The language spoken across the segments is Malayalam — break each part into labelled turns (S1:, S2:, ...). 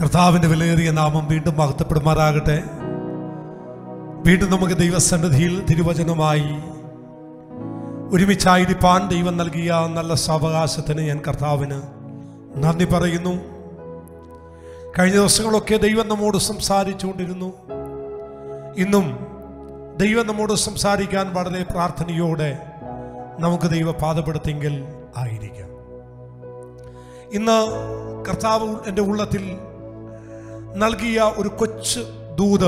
S1: കർത്താവിൻ്റെ വിലയേറിയ നാമം വീണ്ടും മഹത്വപ്പെടുമാറാകട്ടെ വീണ്ടും നമുക്ക് ദൈവസന്നിധിയിൽ തിരുവചനമായി ഒരുമിച്ചായിരിക്കാൻ ദൈവം നൽകിയ നല്ല സാവകാശത്തിന് ഞാൻ കർത്താവിന് നന്ദി പറയുന്നു കഴിഞ്ഞ ദിവസങ്ങളൊക്കെ ദൈവം നമ്മോട് സംസാരിച്ചുകൊണ്ടിരുന്നു ഇന്നും ദൈവം നമ്മോട് സംസാരിക്കാൻ വളരെ പ്രാർത്ഥനയോടെ നമുക്ക് ദൈവ പാതപ്പെടുത്തെങ്കിൽ ആയിരിക്കാം ഇന്ന് കർത്താവ് എൻ്റെ ഉള്ളത്തിൽ നൽകിയ ഒരു കൊച്ചു ദൂത്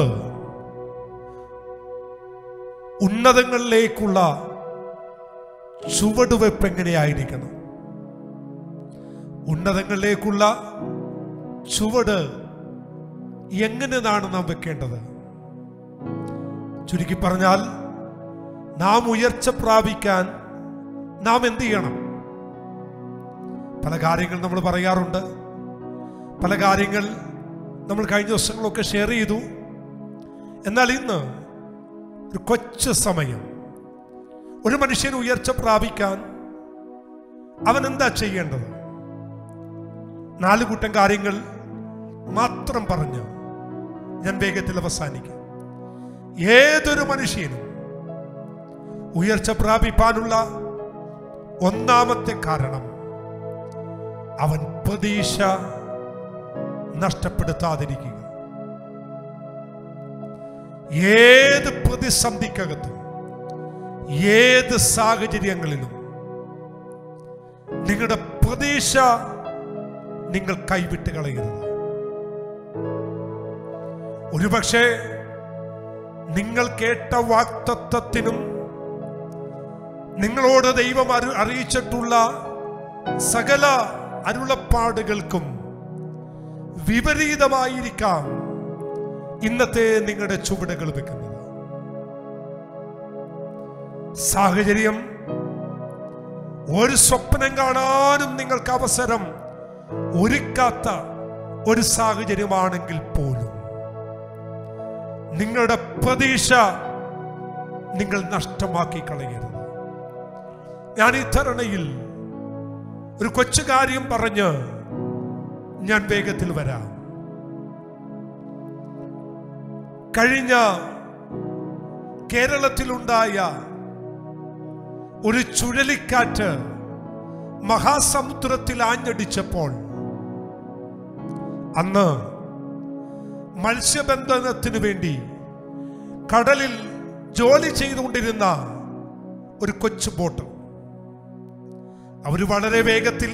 S1: ഉന്നതങ്ങളിലേക്കുള്ള ചുവടുവെപ്പ് എങ്ങനെയായിരിക്കണം ഉന്നതങ്ങളിലേക്കുള്ള ചുവട് എങ്ങനെയാണ് നാം വെക്കേണ്ടത് ചുരുക്കി പറഞ്ഞാൽ നാം ഉയർച്ച പ്രാപിക്കാൻ നാം എന്ത് ചെയ്യണം പല കാര്യങ്ങൾ നമ്മൾ പറയാറുണ്ട് പല കാര്യങ്ങൾ നമ്മൾ കഴിഞ്ഞ ദിവസങ്ങളൊക്കെ ഷെയർ ചെയ്തു എന്നാൽ ഇന്ന് ഒരു കൊച്ചു സമയം ഒരു മനുഷ്യൻ ഉയർച്ച പ്രാപിക്കാൻ അവൻ എന്താ ചെയ്യേണ്ടത് നാല് കൂട്ടം കാര്യങ്ങൾ മാത്രം പറഞ്ഞ് ഞാൻ വേഗത്തിൽ അവസാനിക്കാം ഏതൊരു മനുഷ്യനും ഉയർച്ച പ്രാപിപ്പാനുള്ള ഒന്നാമത്തെ കാരണം അവൻ പ്രതീക്ഷ നഷ്ടപ്പെടുത്താതിരിക്കുക ഏത് പ്രതിസന്ധിക്കകത്തും ഏത് സാഹചര്യങ്ങളിലും നിങ്ങളുടെ പ്രതീക്ഷ നിങ്ങൾ കൈവിട്ട് കളയരുത് ഒരുപക്ഷെ നിങ്ങൾ കേട്ട വാക്തത്വത്തിനും നിങ്ങളോട് ദൈവം അറി അറിയിച്ചിട്ടുള്ള സകല അരുളപ്പാടുകൾക്കും വിപരീതമായിരിക്കാം ഇന്നത്തെ നിങ്ങളുടെ ചുവടുകൾ വെക്കുന്നത് സാഹചര്യം ഒരു സ്വപ്നം കാണാനും നിങ്ങൾക്ക് അവസരം ഒരുക്കാത്ത ഒരു സാഹചര്യമാണെങ്കിൽ പോലും നിങ്ങളുടെ പ്രതീക്ഷ നിങ്ങൾ നഷ്ടമാക്കി കളയരുത് ഞാൻ ഈ ധരണയിൽ ഒരു കൊച്ചു കാര്യം പറഞ്ഞ് ഞാൻ വേഗത്തിൽ വരാം കഴിഞ്ഞ കേരളത്തിലുണ്ടായ ഒരു ചുഴലിക്കാറ്റ് മഹാസമുദ്രത്തിൽ ആഞ്ഞടിച്ചപ്പോൾ അന്ന് മത്സ്യബന്ധനത്തിനു വേണ്ടി കടലിൽ ജോലി ചെയ്തുകൊണ്ടിരുന്ന ഒരു കൊച്ചു ബോട്ട് അവർ വളരെ വേഗത്തിൽ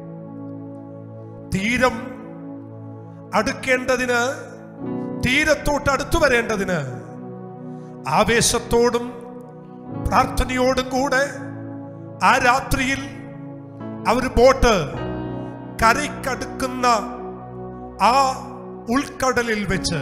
S1: തീരം അടുക്കേണ്ടതിന് തീരത്തോട്ട് അടുത്തു വരേണ്ടതിന് ആവേശത്തോടും പ്രാർത്ഥനയോടും കൂടെ ആ രാത്രിയിൽ അവർ ബോട്ട് കരയ്ക്കടുക്കുന്ന ആ ഉൾക്കടലിൽ വെച്ച്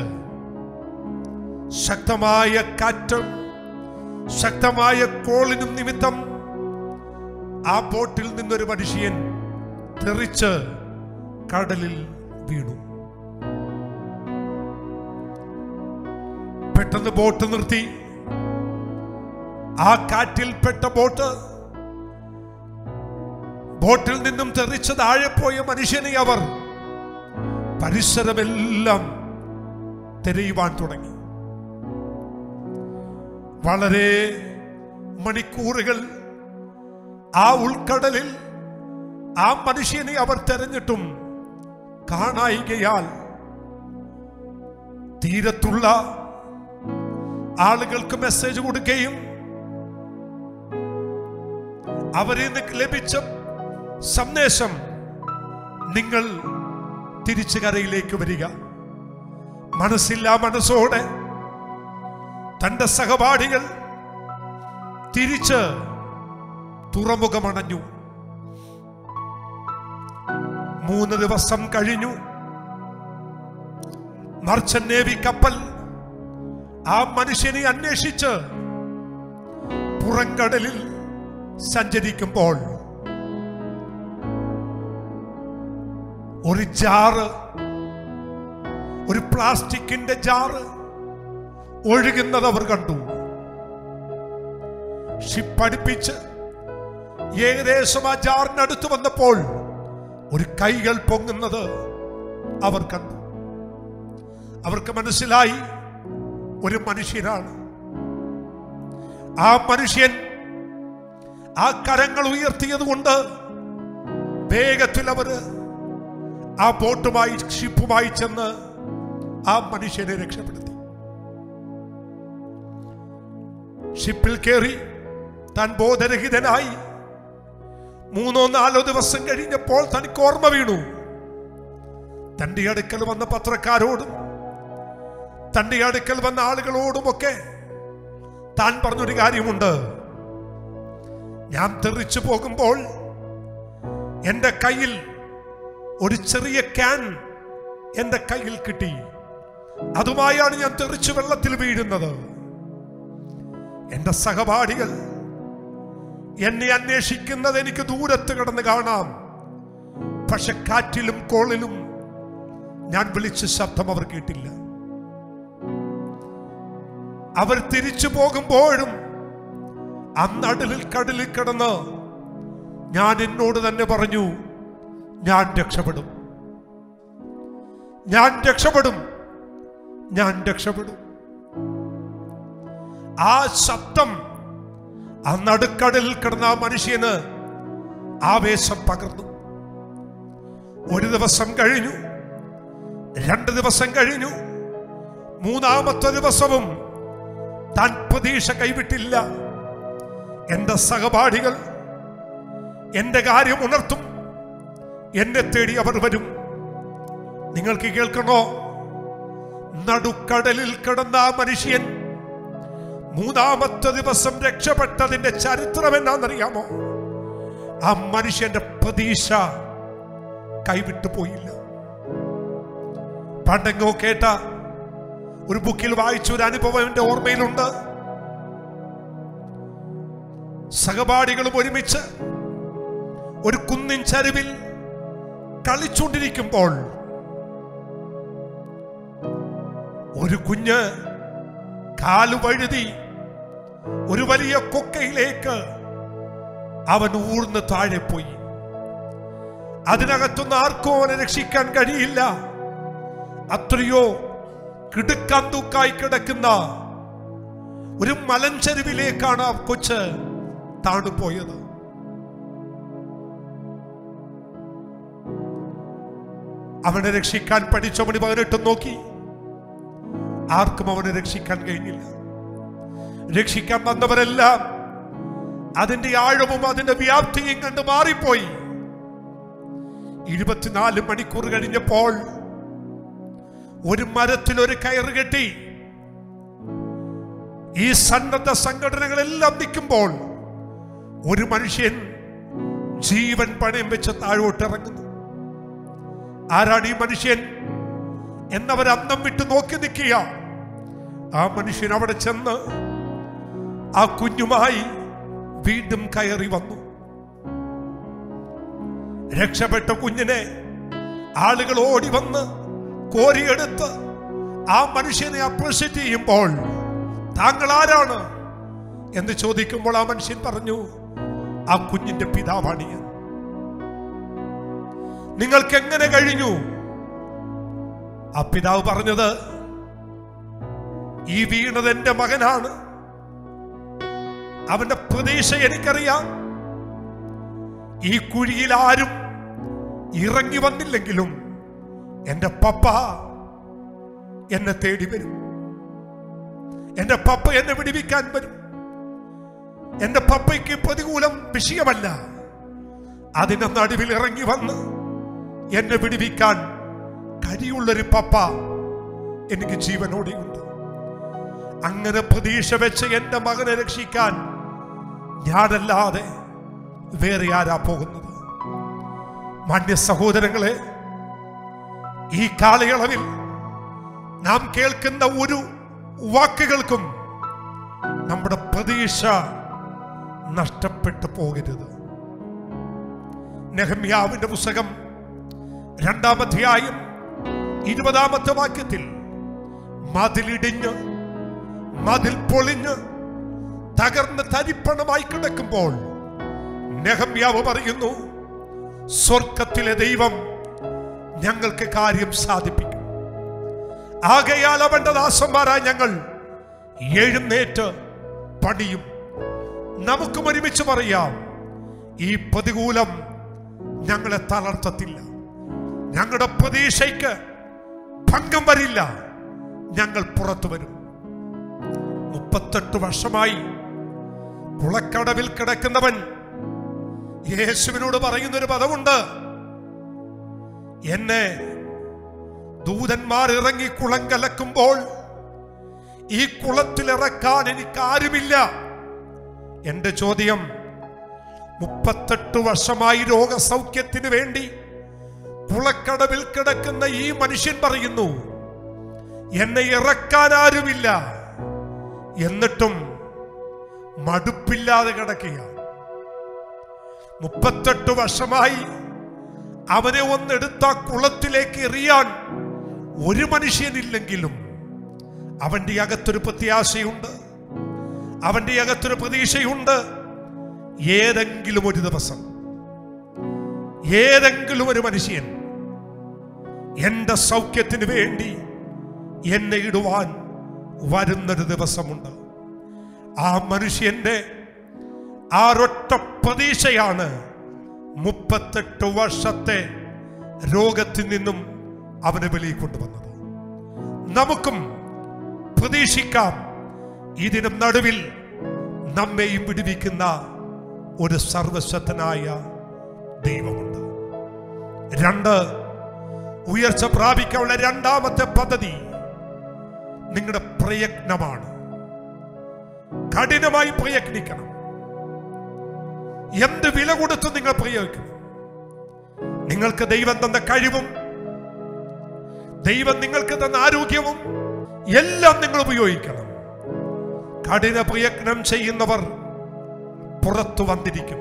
S1: ശക്തമായ കാറ്റും ശക്തമായ കോളിനും നിമിത്തം ആ ബോട്ടിൽ നിന്നൊരു മനുഷ്യൻ തെറിച്ച് കടലിൽ വീണു പെട്ടെന്ന് ബോട്ട് നിർത്തി ആ കാറ്റിൽ പെട്ട ബോട്ട് ബോട്ടിൽ നിന്നും തെറിച്ച് താഴെ പോയ മനുഷ്യനെ അവർ പരിസരമെല്ലാം തിരയുവാൻ തുടങ്ങി വളരെ മണിക്കൂറുകൾ ആ ഉൾക്കടലിൽ ആ മനുഷ്യനെ അവർ തെരഞ്ഞിട്ടും കാണായികയാൽ തീരത്തുള്ള ആളുകൾക്ക് മെസ്സേജ് കൊടുക്കുകയും അവരിൽ നിന്ന് ലഭിച്ച സന്ദേശം നിങ്ങൾ തിരിച്ചു കരയിലേക്ക് വരിക മനസ്സില്ലാ മനസ്സോടെ തന്റെ സഹപാഠികൾ തിരിച്ച് തുറമുഖമണഞ്ഞു മൂന്ന് ദിവസം കഴിഞ്ഞു മർച്ചന്റ് നേവി കപ്പൽ ആ മനുഷ്യനെ അന്വേഷിച്ച് പുറംകടലിൽ സഞ്ചരിക്കുമ്പോൾ ഒരു ജാറ് ഒരു പ്ലാസ്റ്റിക്കിന്റെ ജാറ് ഒഴുകുന്നത് അവർ കണ്ടു ഷിപ്പ് അടുപ്പിച്ച് ഏകദേശം ആ ജാറിനടുത്ത് വന്നപ്പോൾ ഒരു കൈകൾ പൊങ്ങുന്നത് അവർ കണ്ടു അവർക്ക് മനസ്സിലായി ഒരു മനുഷ്യനാണ് ആ മനുഷ്യൻ ആ കരങ്ങൾ ഉയർത്തിയത് കൊണ്ട് വേഗത്തിൽ അവര് ആ ബോട്ടുമായി ഷിപ്പുമായി ചെന്ന് ആ മനുഷ്യനെ രക്ഷപ്പെടുത്തി ഷിപ്പിൽ കയറി താൻ ബോധരഹിതനായി മൂന്നോ നാലോ ദിവസം കഴിഞ്ഞപ്പോൾ തനിക്ക് ഓർമ്മ വീണു തന്റെ അടുക്കൽ വന്ന പത്രക്കാരോടും തന്റെ അടുക്കൽ വന്ന ആളുകളോടുമൊക്കെ താൻ പറഞ്ഞൊരു കാര്യമുണ്ട് ഞാൻ തെറിച്ചു പോകുമ്പോൾ എന്റെ കയ്യിൽ ഒരു ചെറിയ ക്യാൻ എന്റെ കയ്യിൽ കിട്ടി അതുമായാണ് ഞാൻ തെറിച്ചു വെള്ളത്തിൽ വീഴുന്നത് എന്റെ സഹപാഠികൾ എന്നെ അന്വേഷിക്കുന്നത് എനിക്ക് ദൂരത്ത് കിടന്ന് കാണാം പക്ഷെ കാറ്റിലും കോളിലും ഞാൻ വിളിച്ച ശബ്ദം അവർ കേട്ടില്ല അവർ തിരിച്ചു പോകുമ്പോഴും അന്നടലിൽ കടലിൽ കിടന്ന് ഞാൻ എന്നോട് തന്നെ പറഞ്ഞു ഞാൻ രക്ഷപ്പെടും ഞാൻ രക്ഷപ്പെടും ഞാൻ രക്ഷപ്പെടും ആ ശബ്ദം ആ നടുക്കടലിൽ കിടന്ന ആ മനുഷ്യന് ആവേശം പകർന്നു ഒരു ദിവസം കഴിഞ്ഞു രണ്ട് ദിവസം കഴിഞ്ഞു മൂന്നാമത്തെ ദിവസവും താൻ പ്രതീക്ഷ കൈവിട്ടില്ല എന്റെ സഹപാഠികൾ എന്റെ കാര്യം ഉണർത്തും എന്നെ തേടി അവർ വരും നിങ്ങൾക്ക് കേൾക്കണോ നടുക്കടലിൽ കിടന്ന ആ മനുഷ്യൻ മൂന്നാമത്തെ ദിവസം രക്ഷപ്പെട്ടതിന്റെ ചരിത്രം എന്നാണെന്നറിയാമോ ആ മനുഷ്യന്റെ പ്രതീക്ഷ കൈവിട്ടു പോയില്ല പണ്ടെങ്ങോ കേട്ട ഒരു ബുക്കിൽ വായിച്ച ഒരു അനുഭവം എന്റെ ഓർമ്മയിലുണ്ട് സഹപാഠികളും ഒരുമിച്ച് ഒരു കുന്നിൻ ചരിവിൽ കളിച്ചുകൊണ്ടിരിക്കുമ്പോൾ ഒരു കുഞ്ഞ് കാലു വഴുതി ഒരു വലിയ കൊക്കയിലേക്ക് അവൻ ഊർന്ന് താഴെ പോയി അതിനകത്തുനിന്ന് ആർക്കും അവനെ രക്ഷിക്കാൻ കഴിയില്ല അത്രയോ കിടുക്കാൻ തൂക്കായി കിടക്കുന്ന ഒരു മലഞ്ചെരുവിലേക്കാണ് ആ കൊച്ച് താണുപോയത് അവനെ രക്ഷിക്കാൻ പഠിച്ചവന് പതിനെട്ടും നോക്കി ആർക്കും അവനെ രക്ഷിക്കാൻ കഴിഞ്ഞില്ല രക്ഷിക്കാൻ വന്നവരെല്ലാം അതിന്റെ ആഴവും അതിന്റെ വ്യാപ്തിയും കണ്ട് മാറിപ്പോയി ഇരുപത്തിനാല് മണിക്കൂർ കഴിഞ്ഞപ്പോൾ ഒരു മരത്തിൽ ഒരു കയറ് കെട്ടി ഈ സന്നദ്ധ സംഘടനകളെല്ലാം നിൽക്കുമ്പോൾ ഒരു മനുഷ്യൻ ജീവൻ പണയം വെച്ച് താഴോട്ട് ഇറങ്ങുന്നു ആരാണ് ഈ മനുഷ്യൻ എന്നവർ അന്നം വിട്ട് നോക്കി നിൽക്കുക ആ മനുഷ്യൻ അവിടെ ചെന്ന് ആ കുഞ്ഞുമായി വീണ്ടും കയറി വന്നു രക്ഷപ്പെട്ട കുഞ്ഞിനെ ആളുകൾ ഓടി വന്ന് കോരിയെടുത്ത് ആ മനുഷ്യനെ അപ്രിഷ്യേറ്റ് ചെയ്യുമ്പോൾ താങ്കൾ ആരാണ് എന്ന് ചോദിക്കുമ്പോൾ ആ മനുഷ്യൻ പറഞ്ഞു ആ കുഞ്ഞിന്റെ പിതാവാണ് ഞാൻ നിങ്ങൾക്ക് എങ്ങനെ കഴിഞ്ഞു ആ പിതാവ് പറഞ്ഞത് ഈ വീണത് എന്റെ മകനാണ് അവന്റെ പ്രതീക്ഷ എനിക്കറിയാം ഈ കുഴിയിൽ ആരും ഇറങ്ങി വന്നില്ലെങ്കിലും എന്റെ പപ്പ എന്നെ തേടി വരും എന്റെ പപ്പ എന്നെ വിടിവിക്കാൻ വരും എന്റെ പപ്പയ്ക്ക് പ്രതികൂലം വിഷയമല്ല അതിന്റെ നടുവിൽ ഇറങ്ങി വന്ന് എന്നെ വിടിവിക്കാൻ കഴിയുള്ളൊരു പപ്പ എനിക്ക് ജീവനോടെയുണ്ട് അങ്ങനെ പ്രതീക്ഷ വെച്ച് എന്റെ മകനെ രക്ഷിക്കാൻ ഞാനല്ലാതെ വേറെ ആരാ പോകുന്നത് മാന്യ സഹോദരങ്ങളെ ഈ കാലയളവിൽ നാം കേൾക്കുന്ന ഒരു വാക്കുകൾക്കും നമ്മുടെ പ്രതീക്ഷ നഷ്ടപ്പെട്ടു പോകരുത് നെഹമ്യാവിന്റെ പുസ്തകം രണ്ടാം അധ്യായം ഇരുപതാമത്തെ വാക്യത്തിൽ മതിലിടിഞ്ഞ് മതിൽ പൊളിഞ്ഞ് തകർന്ന് തരിപ്പണമായി കിടക്കുമ്പോൾ നെഹമ്യാവ് പറയുന്നു സ്വർഗത്തിലെ ദൈവം ഞങ്ങൾക്ക് കാര്യം സാധിപ്പിക്കും ആകയാൽ അവന്റെ ദാസന്മാരായ ഞങ്ങൾ എഴുന്നേറ്റ് പണിയും നമുക്കും ഒരുമിച്ച് പറയാം ഈ പ്രതികൂലം ഞങ്ങളെ തളർത്തത്തില്ല ഞങ്ങളുടെ പ്രതീക്ഷയ്ക്ക് ഭംഗം വരില്ല ഞങ്ങൾ പുറത്തു വരും മുപ്പത്തെട്ട് വർഷമായി കുളക്കടവിൽ കിടക്കുന്നവൻ യേശുവിനോട് പറയുന്നൊരു പദമുണ്ട് എന്നെ ദൂതന്മാർ ഇറങ്ങി കുളം കലക്കുമ്പോൾ ഈ കുളത്തിൽ ഇറക്കാൻ എനിക്ക് ആരുമില്ല എന്റെ ചോദ്യം മുപ്പത്തെട്ട് വർഷമായി രോഗസൗഖ്യത്തിന് വേണ്ടി കുളക്കടവിൽ കിടക്കുന്ന ഈ മനുഷ്യൻ പറയുന്നു എന്നെ ഇറക്കാൻ ആരുമില്ല എന്നിട്ടും മടുപ്പില്ലാതെ കിടക്കുക മുപ്പത്തെട്ട് വർഷമായി അവനെ ഒന്നെടുത്ത ആ കുളത്തിലേക്ക് എറിയാൻ ഒരു മനുഷ്യനില്ലെങ്കിലും അവന്റെ അകത്തൊരു പ്രത്യാശയുണ്ട് അവന്റെ അകത്തൊരു പ്രതീക്ഷയുണ്ട് ഏതെങ്കിലും ഒരു ദിവസം ഏതെങ്കിലും ഒരു മനുഷ്യൻ എന്റെ സൗഖ്യത്തിന് വേണ്ടി എന്നെ ഇടുവാൻ വരുന്നൊരു ദിവസമുണ്ട് ആ മനുഷ്യന്റെ ആരൊറ്റ പ്രതീക്ഷയാണ് മുപ്പത്തെട്ട് വർഷത്തെ രോഗത്തിൽ നിന്നും അവനെ വെളിയിൽ കൊണ്ടുവന്നത് നമുക്കും പ്രതീക്ഷിക്കാം ഇതിനും നടുവിൽ നമ്മെയും വിടുവിക്കുന്ന ഒരു സർവശക്തനായ ദൈവമുണ്ട് രണ്ട് ഉയർച്ച പ്രാപിക്കാനുള്ള രണ്ടാമത്തെ പദ്ധതി നിങ്ങളുടെ പ്രയത്നമാണ് കഠിനമായി പ്രയത്നിക്കണം എന്ത് വില കൊടുത്ത് നിങ്ങൾ പ്രയോഗിക്കണം നിങ്ങൾക്ക് ദൈവം തന്ന കഴിവും ദൈവം നിങ്ങൾക്ക് തന്ന ആരോഗ്യവും എല്ലാം നിങ്ങൾ ഉപയോഗിക്കണം കഠിന പ്രയത്നം ചെയ്യുന്നവർ പുറത്തു വന്നിരിക്കും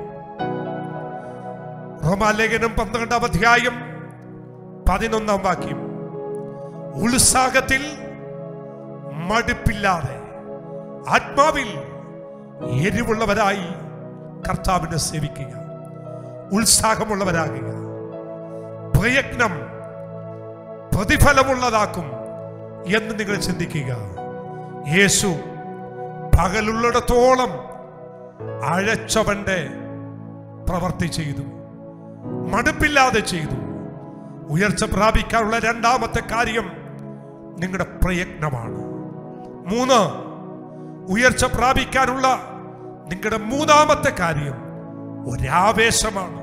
S1: റോമാലേഖനം പന്ത്രണ്ടാം അധ്യായം പതിനൊന്നാം വാക്യം ഉത്സാഹത്തിൽ മടുപ്പില്ലാതെ ആത്മാവിൽ എരിവുള്ളവരായി കർത്താവിനെ സേവിക്കുക ഉത്സാഹമുള്ളവരാകുക പ്രയത്നം പ്രതിഫലമുള്ളതാക്കും എന്ന് നിങ്ങൾ ചിന്തിക്കുക യേശു പകലുള്ളിടത്തോളം അഴച്ചവന്റെ പ്രവർത്തി ചെയ്തു മടുപ്പില്ലാതെ ചെയ്തു ഉയർച്ച പ്രാപിക്കാനുള്ള രണ്ടാമത്തെ കാര്യം നിങ്ങളുടെ പ്രയത്നമാണ് മൂന്ന് ഉയർച്ച പ്രാപിക്കാനുള്ള നിങ്ങളുടെ മൂന്നാമത്തെ കാര്യം ഒരാവേശമാണ്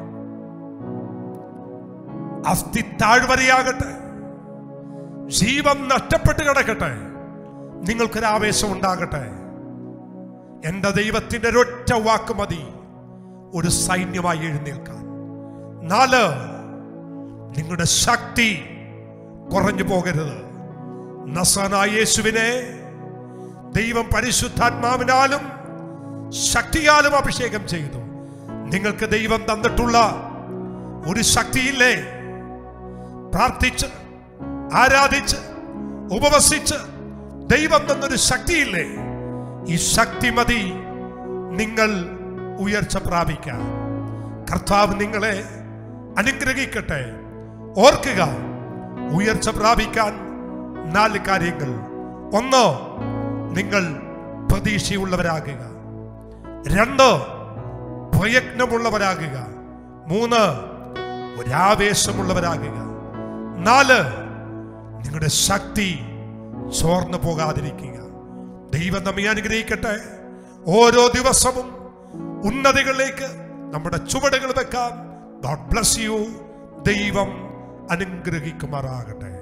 S1: അസ്ഥി താഴ്വരയാകട്ടെ ജീവൻ നഷ്ടപ്പെട്ട് കിടക്കട്ടെ നിങ്ങൾക്കൊരാവേശം ഉണ്ടാകട്ടെ എന്റെ ദൈവത്തിന്റെ ഒരൊറ്റ വാക്ക് മതി ഒരു സൈന്യമായി എഴുന്നേൽക്കാൻ നാല് നിങ്ങളുടെ ശക്തി കുറഞ്ഞു പോകരുത് നസനായ യേശുവിനെ ദൈവം പരിശുദ്ധാത്മാവിനാലും ശക്തിയാലും അഭിഷേകം ചെയ്തു നിങ്ങൾക്ക് ദൈവം തന്നിട്ടുള്ള ഒരു ശക്തിയില്ലേ പ്രാർത്ഥിച്ച് ആരാധിച്ച് ഉപവസിച്ച് ദൈവം തന്നൊരു ശക്തിയില്ലേ ഈ ശക്തി മതി നിങ്ങൾ ഉയർച്ച പ്രാപിക്കാൻ കർത്താവ് നിങ്ങളെ അനുഗ്രഹിക്കട്ടെ ഓർക്കുക ഉയർച്ച പ്രാപിക്കാൻ നാല് കാര്യങ്ങൾ ഒന്ന് നിങ്ങൾ പ്രതീക്ഷയുള്ളവരാകുക രണ്ട് പ്രയത്നമുള്ളവരാകുക മൂന്ന് ഒരാവേശമുള്ളവരാകുക നാല് നിങ്ങളുടെ ശക്തി ചോർന്നു പോകാതിരിക്കുക ദൈവം നമ്മെ അനുഗ്രഹിക്കട്ടെ ഓരോ ദിവസവും ഉന്നതികളിലേക്ക് നമ്മുടെ ചുവടുകൾ വെക്കാം ഗോഡ് ബ്ലസ് യു ദൈവം അനുഗ്രഹിക്കുമാറാകട്ടെ